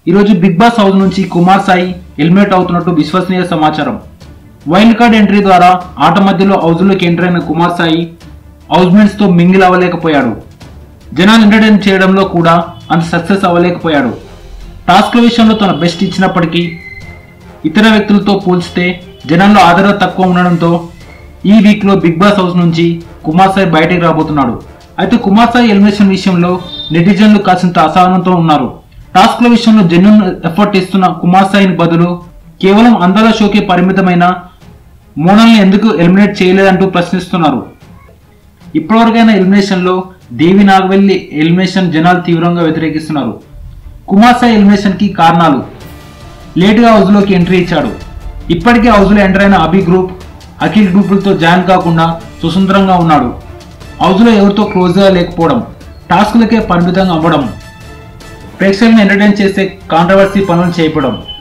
ఈరోజు big boss house నుంచి Kumar Sai eliminate అవుతున్నట్టు విశ్వసనీయ సమాచారం వైల్డ్ కార్డ్ ఎంట్రీ ద్వారా ఆట మధ్యలో హౌస్లోకి ఎంటర్ అయిన కుమార్ సాయి హౌస్మేట్స్ తో మింగిల్ అవ్వలేకపోయాడు జనాలు ఎంటర్టైన్ చేయడంలో కూడా అంత సక్సెస్ అవ్వలేకపోయాడు టాస్క్ల విషయంలో తన బెస్ట్ ఇచ్చినప్పటికీ ఇతర వ్యక్తులతో పోల్చితే జనాల్లో ఆదరణ తక్కువ ఉండడంతో ఈ వీక్ లో బిగ్ బాస్ హౌస్ నుంచి కుమార్ సాయి బయటకు రాబోతున్నాడు అయితే కుమార్ సాయి ఎలిమినేషన్ విషయంలో నెటిజన్లు కాసింత అసహనంతో ఉన్నారు టాస్క్ల విషయంలో జెన్యున్ ఎఫర్ట్ ఇస్తున్న కుమార్ సాయిని బదులు కేవలం అందాల షోకి పరిమితమైన మోనల్ని ఎందుకు ఎలిమినేట్ చేయలేదంటూ ప్రశ్నిస్తున్నారు ఇప్పటివరకైనా ఎలిమినేషన్ లో దేవి నాగవెల్లి ఎలిమినేషన్ జనాలు తీవ్రంగా వ్యతిరేకిస్తున్నారు కుమార్ సాయి ఎలిమినేషన్ కి కారణాలు లేటుగా హౌస్ లోకి ఎంట్రీ ఇచ్చాడు ఇప్పటికే హౌస్ లో ఎంటర్ అయిన అభి గ్రూప్ అఖిల్ గ్రూపులతో జాయిన్ కాకుండా స్వతంత్రంగా ఉన్నాడు హౌస్ లో ఎవరితో క్లోజ్ గా లేకపోవడం టాస్క్లకే పరిమితంగా అవ్వడం ప్రేక్షకులను ఎంటర్టైన్ చేసే కాంట్రవర్సీ పనులు చేయడం